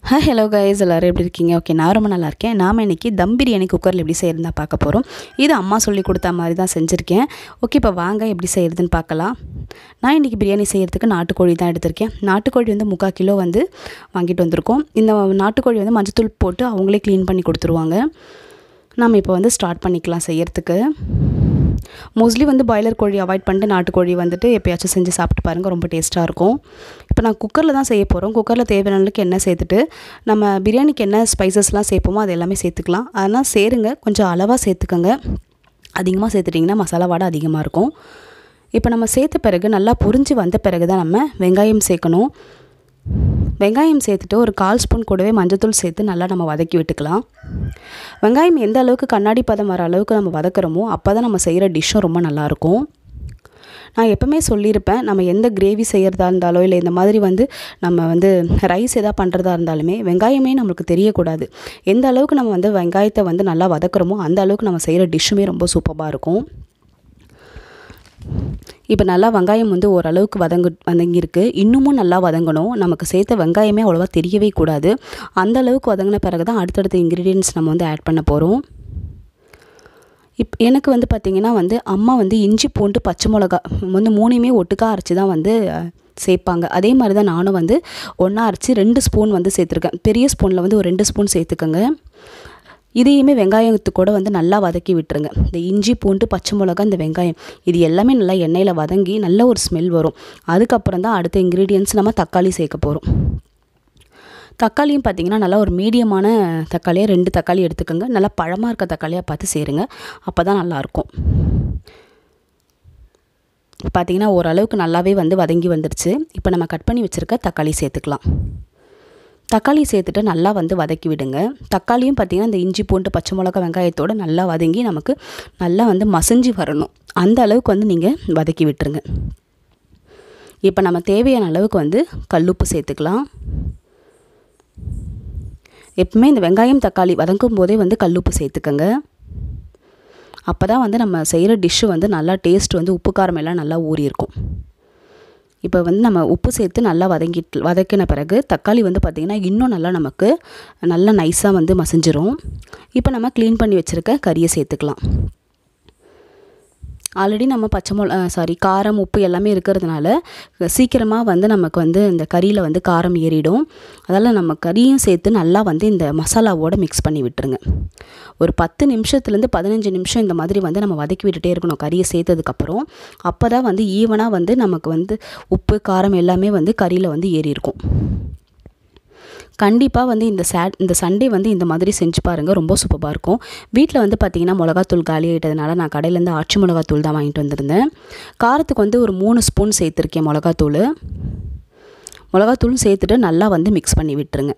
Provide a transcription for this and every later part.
hi hello guys எல்லோரும் எப்படி இருக்கீங்க ஓகே நான் ரொம்ப நல்லா இருக்கேன் நாம் இன்றைக்கி தம் பிரியாணி குக்கரில் எப்படி செய்யறதா பார்க்க போகிறோம் இது அம்மா சொல்லி கொடுத்த மாதிரி தான் செஞ்சுருக்கேன் ஓகே இப்போ வாங்க எப்படி செய்கிறதுன்னு பார்க்கலாம் நான் இன்றைக்கி பிரியாணி செய்கிறதுக்கு நாட்டுக்கோழி தான் எடுத்திருக்கேன் நாட்டுக்கோழி வந்து முக்கால் கிலோ வந்து வாங்கிட்டு வந்திருக்கோம் இந்த நாட்டுக்கோழி வந்து மஞ்சத்தூள் போட்டு அவங்களே க்ளீன் பண்ணி கொடுத்துருவாங்க நம்ம இப்போ வந்து ஸ்டார்ட் பண்ணிக்கலாம் செய்யறதுக்கு மோஸ்ட்லி வந்து பாய்லர் கோழி அவாய்ட் பண்ணிட்டு நாட்டுக்கோழி வந்துட்டு எப்பயாச்சும் செஞ்சு சாப்பிட்டு பாருங்கள் ரொம்ப டேஸ்ட்டாக இருக்கும் இப்போ நான் குக்கரில் தான் செய்ய போகிறோம் குக்கரில் தேவையான அளவுக்கு எண்ணெய் சேர்த்துட்டு நம்ம பிரியாணிக்கு என்ன ஸ்பைசஸ்லாம் சேர்ப்போமோ அது எல்லாமே சேர்த்துக்கலாம் அதனால் சேருங்க கொஞ்சம் அளவாக சேர்த்துக்கோங்க அதிகமாக சேர்த்துட்டிங்கன்னா மசாலா வாடை அதிகமாக இருக்கும் இப்போ நம்ம சேர்த்த பிறகு நல்லா பொரிஞ்சு வந்த பிறகு தான் நம்ம வெங்காயம் சேர்க்கணும் வெங்காயம் சேர்த்துட்டு ஒரு கால் ஸ்பூன் கூடவே மஞ்சத்தூள் சேர்த்து நல்லா நம்ம வதக்கி விட்டுக்கலாம் வெங்காயம் எந்த அளவுக்கு கண்ணாடி பதம் வர அளவுக்கு நம்ம வதக்குறோமோ அப்போ தான் நம்ம செய்கிற டிஷ்ஷும் ரொம்ப நல்லாயிருக்கும் நான் எப்போவுமே சொல்லியிருப்பேன் நம்ம எந்த கிரேவி செய்கிறதா இருந்தாலோ இல்லை இந்த மாதிரி வந்து நம்ம வந்து ரைஸ் எதாவது பண்ணுறதா இருந்தாலுமே வெங்காயமே நம்மளுக்கு தெரியக்கூடாது எந்த அளவுக்கு நம்ம வந்து வெங்காயத்தை வந்து நல்லா வதக்குறோமோ அந்த அளவுக்கு நம்ம செய்கிற டிஷ்ஷுமே ரொம்ப சூப்பராக இருக்கும் இப்போ நல்லா வெங்காயம் வந்து ஓரளவுக்கு வதங்கு வதங்கியிருக்கு இன்னமும் நல்லா வதங்கணும் நமக்கு சேர்த்த வெங்காயமே அவ்வளோவா தெரியவே கூடாது அந்த அளவுக்கு வதங்கின பிறகு தான் அடுத்தடுத்த இன்க்ரீடியன்ட்ஸ் நம்ம வந்து ஆட் பண்ண போகிறோம் இப் எனக்கு வந்து பார்த்திங்கன்னா வந்து அம்மா வந்து இஞ்சி பூண்டு பச்சை மிளகா வந்து மூணையுமே ஒட்டுக்கா அரைச்சி தான் வந்து சேர்ப்பாங்க அதே மாதிரி தான் நானும் வந்து ஒன்றா அரைச்சி ரெண்டு ஸ்பூன் வந்து சேர்த்துருக்கேன் பெரிய ஸ்பூனில் வந்து ஒரு ரெண்டு ஸ்பூன் சேர்த்துக்கோங்க இதையுமே வெங்காயத்து கூட வந்து நல்லா வதக்கி விட்டுருங்க இந்த இஞ்சி பூண்டு பச்சை மிளகா இந்த வெங்காயம் இது எல்லாமே நல்லா எண்ணெயில் வதங்கி நல்ல ஒரு ஸ்மெல் வரும் அதுக்கப்புறம் தான் அடுத்த இன்க்ரீடியன்ட்ஸ் நம்ம தக்காளி சேர்க்க போகிறோம் தக்காளியும் பார்த்திங்கன்னா நல்லா ஒரு மீடியமான தக்காளியாக ரெண்டு தக்காளி எடுத்துக்கோங்க நல்லா பழமாக இருக்க தக்காளியாக பார்த்து சேருங்க அப்போ தான் நல்லாயிருக்கும் பார்த்திங்கன்னா ஓரளவுக்கு நல்லாவே வந்து வதங்கி வந்துடுச்சு இப்போ நம்ம கட் பண்ணி வச்சுருக்க தக்காளி சேர்த்துக்கலாம் தக்காளி சேர்த்துட்டு நல்லா வந்து வதக்கி விடுங்க தக்காளியும் பார்த்திங்கன்னா இந்த இஞ்சி பூண்டு பச்சை மிளகா வெங்காயத்தோடு நல்லா வதங்கி நமக்கு நல்லா வந்து மசிஞ்சு வரணும் அந்த அளவுக்கு வந்து நீங்கள் வதக்கி விட்டுருங்க இப்போ நம்ம தேவையான அளவுக்கு வந்து கல்லுப்பு சேர்த்துக்கலாம் எப்பவுமே இந்த வெங்காயம் தக்காளி வதங்கும் போதே வந்து கல்லுப்பு சேர்த்துக்கோங்க அப்போ தான் வந்து நம்ம செய்கிற டிஷ்ஷு வந்து நல்லா டேஸ்ட் வந்து உப்பு காரம் எல்லாம் நல்லா ஊறி இருக்கும் இப்போ வந்து நம்ம உப்பு சேர்த்து நல்லா வதங்கிட்டு வதக்கின பிறகு தக்காளி வந்து பார்த்திங்கன்னா இன்னும் நல்லா நமக்கு நல்லா நைஸாக வந்து மசிஞ்சிரும் இப்போ நம்ம க்ளீன் பண்ணி வச்சுருக்க கறியை சேர்த்துக்கலாம் ஆல்ரெடி நம்ம பச்சை மொள சாரி காரம் உப்பு எல்லாமே இருக்கிறதுனால சீக்கிரமாக வந்து நமக்கு வந்து இந்த கறியில் வந்து காரம் ஏறிடும் அதனால் நம்ம கறியும் சேர்த்து நல்லா வந்து இந்த மசாலாவோடு மிக்ஸ் பண்ணி விட்டுருங்க ஒரு பத்து நிமிஷத்துலேருந்து பதினஞ்சு நிமிஷம் இந்த மாதிரி வந்து நம்ம வதக்கி விட்டுட்டே இருக்கணும் கறியை சேர்த்ததுக்கப்புறம் அப்போ தான் வந்து ஈவனாக வந்து நமக்கு வந்து உப்பு காரம் எல்லாமே வந்து கறியில் வந்து ஏறி இருக்கும் கண்டிப்பாக வந்து இந்த சே இந்த சண்டே வந்து இந்த மாதிரி செஞ்சு பாருங்கள் ரொம்ப சூப்பராக இருக்கும் வீட்டில் வந்து பார்த்திங்கன்னா மிளகாத்தூள் காலி ஆகிட்டதுனால நான் கடையிலேருந்து ஆச்சி மிளகாத்தூள் தான் வாங்கிட்டு வந்திருந்தேன் காரத்துக்கு வந்து ஒரு மூணு ஸ்பூன் சேர்த்துருக்கேன் மிளகாத்தூள் மிளகாத்தூளும் சேர்த்துட்டு நல்லா வந்து மிக்ஸ் பண்ணி விட்டுருங்க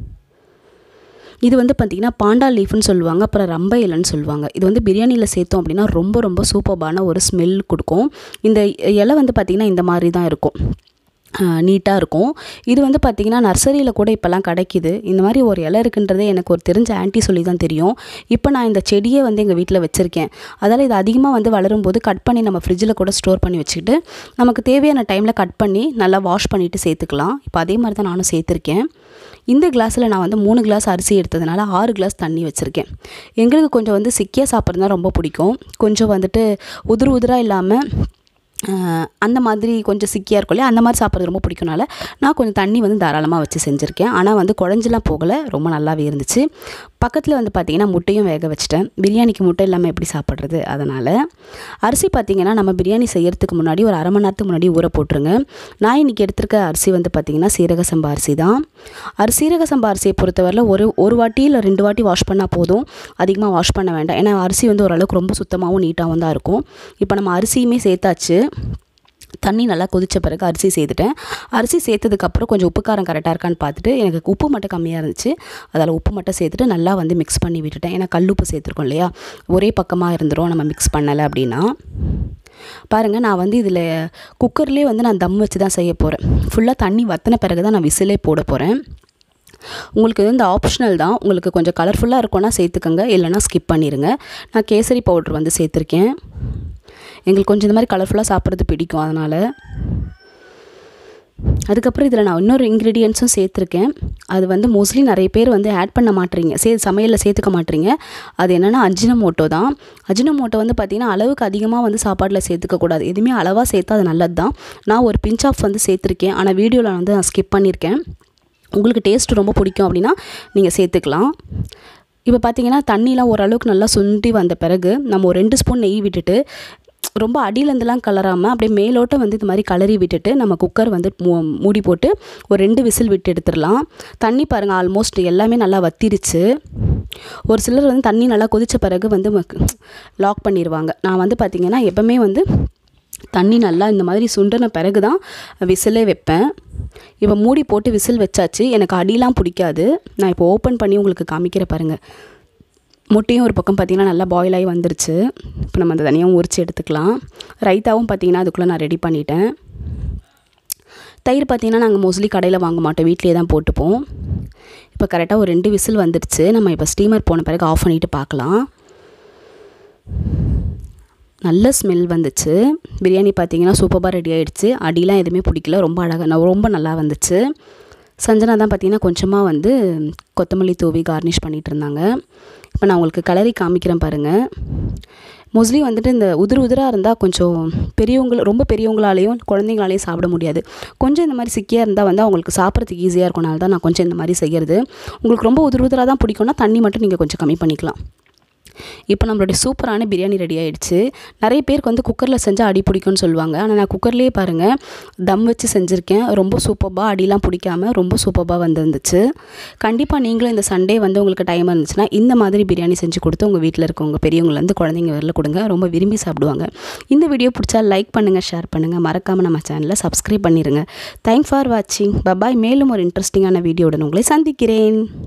இது வந்து பார்த்திங்கன்னா பாண்டா லீஃப்னு சொல்லுவாங்க அப்புறம் ரம்ப இலைன்னு சொல்லுவாங்க இது வந்து பிரியாணியில் சேர்த்தோம் அப்படின்னா ரொம்ப ரொம்ப சூப்பர்பான ஒரு ஸ்மெல் கொடுக்கும் இந்த இலை வந்து பார்த்திங்கன்னா இந்த மாதிரி தான் இருக்கும் நீட்டாக இருக்கும் இது வந்து பார்த்திங்கன்னா நர்சரியில் கூட இப்போல்லாம் கிடைக்கிது இந்த மாதிரி ஒரு இலை இருக்குன்றதே எனக்கு ஒரு தெரிஞ்ச ஆன்ட்டி சொல்லி தான் தெரியும் இப்போ நான் இந்த செடியை வந்து எங்கள் வீட்டில் வச்சுருக்கேன் அதால் இது அதிகமாக வந்து வளரும்போது கட் பண்ணி நம்ம ஃப்ரிட்ஜில் கூட ஸ்டோர் பண்ணி வச்சுக்கிட்டு நமக்கு தேவையான டைமில் கட் பண்ணி நல்லா வாஷ் பண்ணிவிட்டு சேர்த்துக்கலாம் இப்போ அதே மாதிரி தான் நானும் சேர்த்துருக்கேன் இந்த கிளாஸில் நான் வந்து மூணு கிளாஸ் அரிசி எடுத்ததுனால ஆறு கிளாஸ் தண்ணி வச்சுருக்கேன் எங்களுக்கு கொஞ்சம் வந்து சிக்கியாக சாப்பிட்றது தான் ரொம்ப பிடிக்கும் கொஞ்சம் வந்துட்டு உதிர் உதிராக இல்லாமல் அந்த மாதிரி கொஞ்சம் சிக்கியாக இருக்கும் இல்லையா அந்த மாதிரி சாப்பிட்றது ரொம்ப பிடிக்கும்னால நான் கொஞ்சம் தண்ணி வந்து தாராளமாக வச்சு செஞ்சுருக்கேன் ஆனால் வந்து குழஞ்செலாம் போகலை ரொம்ப நல்லாவே இருந்துச்சு பக்கத்தில் வந்து பார்த்திங்கன்னா முட்டையும் வேக வச்சுட்டேன் பிரியாணிக்கு முட்டை இல்லாமல் எப்படி சாப்பிட்றது அதனால் அரிசி பார்த்திங்கன்னா நம்ம பிரியாணி செய்கிறதுக்கு முன்னாடி ஒரு அரை மணி நேரத்துக்கு முன்னாடி ஊற போட்டுருங்க நான் இன்றைக்கி எடுத்திருக்க அரிசி வந்து பார்த்திங்கன்னா சீரக சம்பா அரிசி தான் அரிசி சீரக சம்பா அரிசியை பொறுத்தவரையில் ஒரு ஒரு வாட்டி இல்லை ரெண்டு வாட்டி வாஷ் பண்ணால் போதும் அதிகமாக வாஷ் பண்ண வேண்டாம் ஏன்னா அரிசி வந்து ஓரளவுக்கு ரொம்ப சுத்தமாகவும் நீட்டாகவும் தான் இருக்கும் இப்போ நம்ம அரிசியுமே சேர்த்தாச்சு தண்ணி நல்லா கொதித்த பிறகு அரிசி சேர்த்துட்டேன் அரிசி சேர்த்ததுக்கப்புறம் கொஞ்சம் உப்பு காரம் கரெக்டாக இருக்கான்னு பார்த்துட்டு எனக்கு உப்பு மட்டும் கம்மியாக இருந்துச்சு அதில் உப்பு மட்டும் சேர்த்துட்டு நல்லா வந்து மிக்ஸ் பண்ணி விட்டுட்டேன் ஏன்னா கல் உப்பு சேர்த்துருக்கோம் இல்லையா ஒரே பக்கமாக இருந்துடும் நம்ம மிக்ஸ் பண்ணலை அப்படின்னா பாருங்கள் நான் வந்து இதில் குக்கர்லேயே வந்து நான் தம் வச்சு தான் செய்ய போகிறேன் ஃபுல்லாக தண்ணி வற்றின பிறகு தான் நான் விசிலே போட போகிறேன் உங்களுக்கு வந்து இந்த ஆப்ஷனல் தான் உங்களுக்கு கொஞ்சம் கலர்ஃபுல்லாக இருக்கும்னா சேர்த்துக்கோங்க இல்லைனா ஸ்கிப் பண்ணிடுங்க நான் கேசரி பவுட்ரு வந்து சேர்த்துருக்கேன் எங்களுக்கு கொஞ்சம் இந்த மாதிரி கலர்ஃபுல்லாக சாப்பிட்றது பிடிக்கும் அதனால் அதுக்கப்புறம் இதில் நான் இன்னொரு இன்க்ரீடியன்ஸும் சேர்த்துருக்கேன் அது வந்து மோஸ்ட்லி நிறைய பேர் வந்து ஆட் பண்ண மாட்டீங்க சே சமையலில் சேர்த்துக்க மாட்டீங்க அது என்னென்னா அஜினமோட்டோ தான் அஜினமோட்டோ வந்து பார்த்திங்கன்னா அளவுக்கு அதிகமாக வந்து சாப்பாட்டில் சேர்த்துக்கக்கூடாது எதுவுமே அளவாக சேர்த்தா அது நல்லது தான் நான் ஒரு பிஞ்ச் ஆஃப் வந்து சேர்த்துருக்கேன் ஆனால் வீடியோவில் வந்து நான் ஸ்கிப் பண்ணியிருக்கேன் உங்களுக்கு டேஸ்ட் ரொம்ப பிடிக்கும் அப்படின்னா நீங்கள் சேர்த்துக்கலாம் இப்போ பார்த்தீங்கன்னா தண்ணிலாம் ஓரளவுக்கு நல்லா சுண்டி வந்த பிறகு நம்ம ஒரு ரெண்டு ஸ்பூன் நெய் விட்டுட்டு ரொம்ப அடியிலேருந்துலாம் கலராமல் அப்படியே மேலோட்டம் வந்து இது மாதிரி கலரி விட்டுட்டு நம்ம குக்கர் வந்து மூ மூடி போட்டு ஒரு ரெண்டு விசில் விட்டு எடுத்துடலாம் தண்ணி பாருங்கள் ஆல்மோஸ்ட் எல்லாமே நல்லா வத்திருச்சு ஒரு சிலர் வந்து தண்ணி நல்லா கொதித்த பிறகு வந்து லாக் பண்ணிடுவாங்க நான் வந்து பார்த்திங்கன்னா எப்போவுமே வந்து தண்ணி நல்லா இந்த மாதிரி சுண்டின பிறகு தான் விசிலே வைப்பேன் இப்போ மூடி போட்டு விசில் வச்சாச்சு எனக்கு அடிலாம் பிடிக்காது நான் இப்போ ஓப்பன் பண்ணி உங்களுக்கு காமிக்கிற பாருங்கள் முட்டையும் ஒரு பக்கம் பார்த்திங்கன்னா நல்லா பாயில் ஆகி வந்துருச்சு இப்போ நம்ம அந்த தனியாக உரித்து எடுத்துக்கலாம் ரைத்தாவும் பார்த்திங்கன்னா அதுக்குள்ளே நான் ரெடி பண்ணிட்டேன் தயிர் பார்த்திங்கன்னா நாங்கள் மோஸ்ட்லி கடையில் வாங்க மாட்டோம் வீட்லேயே தான் போட்டுப்போம் இப்போ கரெக்டாக ஒரு ரெண்டு விசில் வந்துடுச்சு நம்ம இப்போ ஸ்டீமர் போன பிறகு ஆஃப் பண்ணிவிட்டு பார்க்கலாம் நல்ல ஸ்மெல் வந்துச்சு பிரியாணி பார்த்தீங்கன்னா சூப்பராக ரெடி ஆகிடுச்சு அடிலாம் எதுவுமே பிடிக்கல ரொம்ப அழகாக ரொம்ப நல்லா வந்துச்சு சஞ்சனா தான் பார்த்தீங்கன்னா கொஞ்சமாக வந்து கொத்தமல்லி தூவி கார்னிஷ் பண்ணிகிட்டு இருந்தாங்க இப்போ நான் உங்களுக்கு கலரி காமிக்கிறேன் பாருங்கள் மோஸ்ட்லி வந்துட்டு இந்த உதிர் உதிராக இருந்தால் கொஞ்சம் பெரியவங்க ரொம்ப பெரியவங்களாலேயும் குழந்தைங்களாலேயும் சாப்பிட முடியாது கொஞ்சம் இந்த மாதிரி சிக்கியாக இருந்தால் வந்து அவங்களுக்கு சாப்பிட்றதுக்கு ஈஸியாக இருக்கனால தான் நான் கொஞ்சம் இந்த மாதிரி செய்கிறது உங்களுக்கு ரொம்ப உதிர் உதிராக தான் பிடிக்கும்னா தண்ணி மட்டும் நீங்கள் கொஞ்சம் கம்மி பண்ணிக்கலாம் இப்போ நம்மளுடைய சூப்பரான பிரியாணி ரெடி ஆகிடுச்சு நிறைய பேருக்கு வந்து குக்கரில் செஞ்சால் அடி பிடிக்கும்னு சொல்லுவாங்க ஆனால் நான் குக்கர்லேயே பாருங்கள் தம் வச்சு செஞ்சுருக்கேன் ரொம்ப சூப்பராக அடிலாம் பிடிக்காமல் ரொம்ப சூப்பராக வந்துருந்துச்சு கண்டிப்பாக நீங்களும் இந்த சண்டே வந்து உங்களுக்கு டைம் இருந்துச்சுன்னா இந்த மாதிரி பிரியாணி செஞ்சு கொடுத்து உங்கள் வீட்டில் இருக்கவங்க பெரியவங்கலேருந்து குழந்தைங்க வரல கொடுங்க ரொம்ப விரும்பி சாப்பிடுவாங்க இந்த வீடியோ பிடிச்சா லைக் பண்ணுங்கள் ஷேர் பண்ணுங்கள் மறக்காமல் நம்ம சேனலை சப்ஸ்கிரைப் பண்ணிடுங்க தேங்க்ஸ் ஃபார் வாட்சிங் பபாய் மேலும் ஒரு இன்ட்ரெஸ்டிங்கான வீடியோவுடன் உங்களை சந்திக்கிறேன்